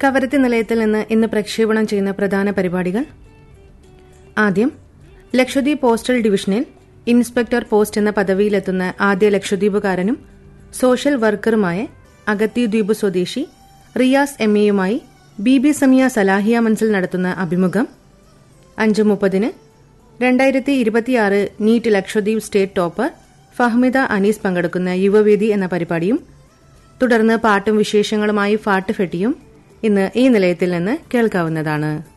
കവരത്തി നിലയത്തിൽ നിന്ന് ഇന്ന് പ്രക്ഷേപണം ചെയ്യുന്ന പ്രധാന പരിപാടികൾ ആദ്യം ലക്ഷദ്വീപ് പോസ്റ്റൽ ഡിവിഷനിൽ ഇൻസ്പെക്ടർ പോസ്റ്റ് എന്ന പദവിയിലെത്തുന്ന ആദ്യ ലക്ഷദ്വീപുകാരനും സോഷ്യൽ വർക്കറുമായ അഗത്തി ദ്വീപ് സ്വദേശി റിയാസ് എം എയുമായി ബി ബി സമിയ സലാഹിയ മൻസിൽ നടത്തുന്ന അഭിമുഖം അഞ്ച് മുപ്പതിന് രണ്ടായിരത്തി ഇരുപത്തിയാറ് NEET Lakshadweep state topper Fahmida Anees പങ്കെടുക്കുന്ന യുവവേദി എന്ന പരിപാടിയും തുടർന്ന് പാട്ടും വിശേഷങ്ങളുമായി ഫാട്ട് ഫെട്ടിയും ഇന്ന് ഈ നിലയത്തിൽ നിന്ന് കേൾക്കാവുന്നതാണ്